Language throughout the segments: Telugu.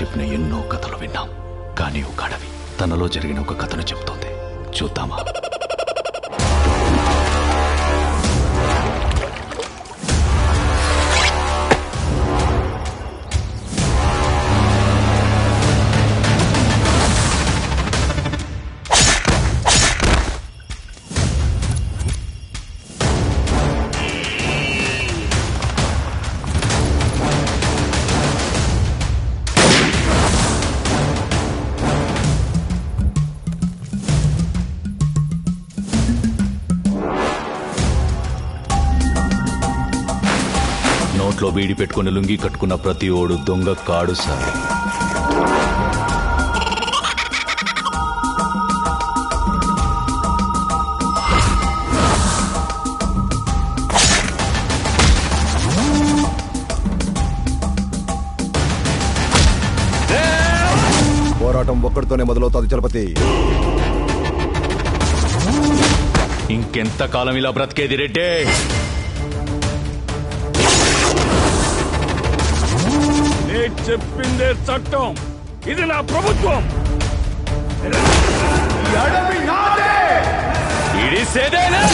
చెప్పిన ఎన్నో కథలు విన్నాం కానీ ఒక అడవి తనలో జరిగిన ఒక కథను చెప్తోంది చూద్దామా నోట్లో బీడి పెట్టుకుని లుంగి కట్టుకున్న ప్రతి ఓడు దొంగ కాడు సార్ పోరాటం ఒక్కడితోనే మొదలవుతుంది చలపతి ఇంకెంత కాలం ఇలా బ్రతికేది రెడ్డే నేను చెప్పిందే చట్టం ఇది నా ప్రభుత్వం ఇడిసేదేనా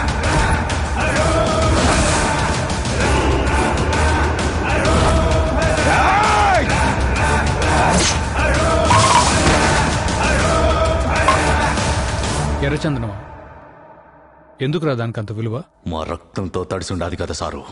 ఎర్రచందనమా ఎందుకురా దానికి అంత విలువ మా రక్తంతో తడిసి ఉండాది కదా సారు